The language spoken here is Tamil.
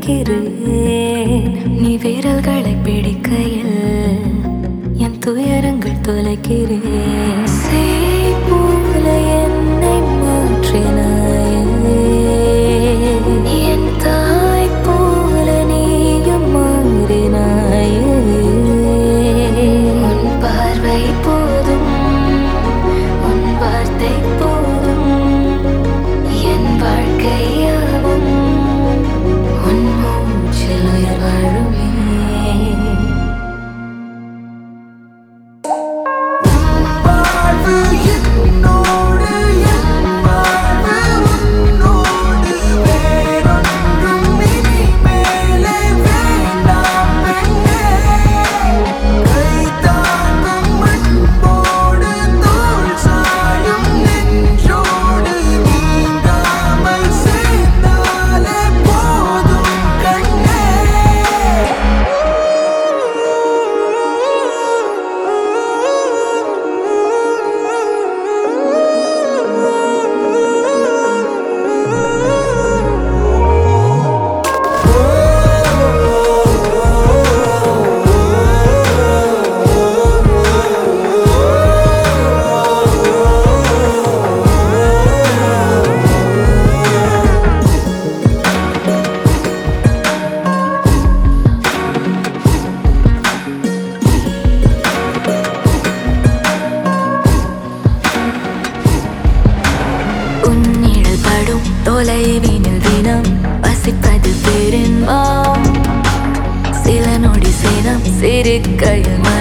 நினைக்கிறேன் நீ விரல்களை பிடிக்கையில் என் துயரங்கள் தொலைக்கிறேன் சேய் போல என்னை மாற்றினாயே என் தாய் போல நீயும் மாறினாயே உன் பார்வை போதும் உன் வார்த்தை போதும் என் வாழ்க்கையாவும் உன் மூச்சில் உயிர் வாழுமே வாழ்வு என்னோடு என் வாழ்வு உன்னோடு வேறொன்றும் இனிமேலே வேண்டாம் பெண்ணே கை தாங்கும் அன்போடு தோள் சாயும் நெஞ்சோடு நீங்காமல் சேர்ந்தாலே போதும் கண்ணே உன்னிழல் படும் தொலைவினில் தினம் வசிப்பது பெரும்பாம் சில நொடி சினம் சிரிக்கையில்